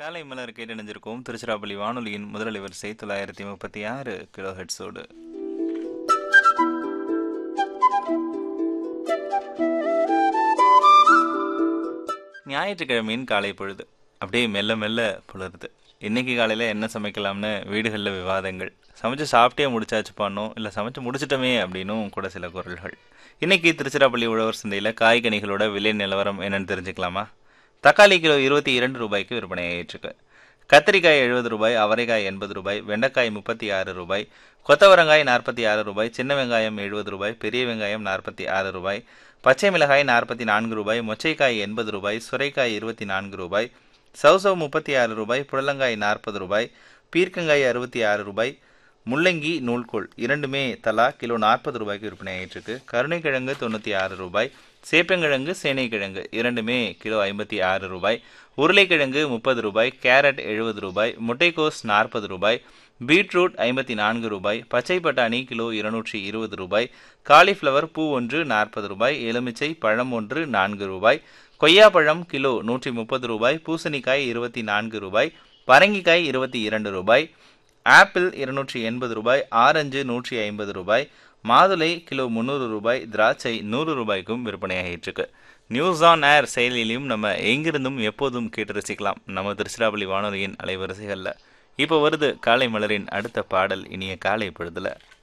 காலை மலர் கேட்டணிஞ்சிருக்கோம் திருச்சிராப்பள்ளி வானொலியின் முதல் வரிசை தொள்ளாயிரத்தி முப்பத்தி ஆறு கிலோ ஹெட்ஸோடு ஞாயிற்றுக்கிழமையின் காலை பொழுது அப்படியே மெல்ல மெல்ல புலருது இன்னைக்கு காலையில் என்ன சமைக்கலாம்னு வீடுகளில் விவாதங்கள் சமைச்சு சாப்பிட்டே முடிச்சாச்சு பண்ணோம் இல்லை சமைச்சு முடிச்சிட்டோமே அப்படின்னும் கூட சில குரல்கள் இன்னைக்கு திருச்சிராப்பள்ளி உழவர் சந்தையில் காய்கனிகளோட விலை நிலவரம் என்னன்னு தெரிஞ்சுக்கலாமா தக்காளி கிலோ இருபத்தி இரண்டு ரூபாய்க்கு விற்பனை ஆயிட்டிருக்கு கத்திரிக்காய் எழுபது ரூபாய் அவரைக்காய் எண்பது ரூபாய் வெண்டைக்காய் முப்பத்தி ஆறு ரூபாய் கொத்தவரங்காய் நாற்பத்தி ஆறு ரூபாய் சின்ன வெங்காயம் எழுபது ரூபாய் பெரிய வெங்காயம் நாற்பத்தி ஆறு ரூபாய் பச்சை மிளகாய் நாற்பத்தி நான்கு ரூபாய் மொச்சைக்காய் எண்பது ரூபாய் சுரைக்காய் இருபத்தி நான்கு ரூபாய் சௌசவ் முப்பத்தி ஆறு ரூபாய் புடலங்காய் நாற்பது ரூபாய் பீர்க்கங்காய் அறுபத்தி ஆறு ரூபாய் முள்ளங்கி நூல்கோல் இரண்டுமே தலா கிலோ நாற்பது ரூபாய்க்கு விற்பனை ஆயிட்டிருக்கு கருணைக்கிழங்கு தொண்ணூற்றி ஆறு ரூபாய் சேப்பங்கிழங்கு சேனைக்கிழங்கு இரண்டுமே கிலோ ஐம்பத்தி ஆறு ரூபாய் உருளைக்கிழங்கு முப்பது ரூபாய் கேரட் எழுபது ரூபாய் முட்டைக்கோஸ் நாற்பது ரூபாய் பீட்ரூட் ஐம்பத்தி நான்கு ரூபாய் பச்சை பட்டாணி கிலோ இருநூற்றி இருபது ரூபாய் காலிஃப்ளவர் பூ ஒன்று நாற்பது ரூபாய் எலுமிச்சை பழம் ஒன்று நான்கு ரூபாய் கொய்யாப்பழம் கிலோ நூற்றி முப்பது ரூபாய் பூசணிக்காய் இருபத்தி நான்கு ரூபாய் பரங்கிக்காய் இருபத்தி இரண்டு ரூபாய் ஆப்பிள் இருநூற்றி எண்பது ரூபாய் ஆரஞ்சு நூற்றி ஐம்பது ரூபாய் மாதுளை கிலோ முந்நூறு ரூபாய் திராட்சை நூறு ரூபாய்க்கும் விற்பனையாகிட்டு நியூஸ் ஆன் ஏர் செயலிலையும் நம்ம எங்கிருந்தும் எப்போதும் கேட்டு ரசிக்கலாம் நம்ம திருச்சிராப்பள்ளி வானொலியின் அலைவரிசைகளில் இப்போ வருது காலை மலரின் அடுத்த பாடல் இனிய காலை பொழுதுல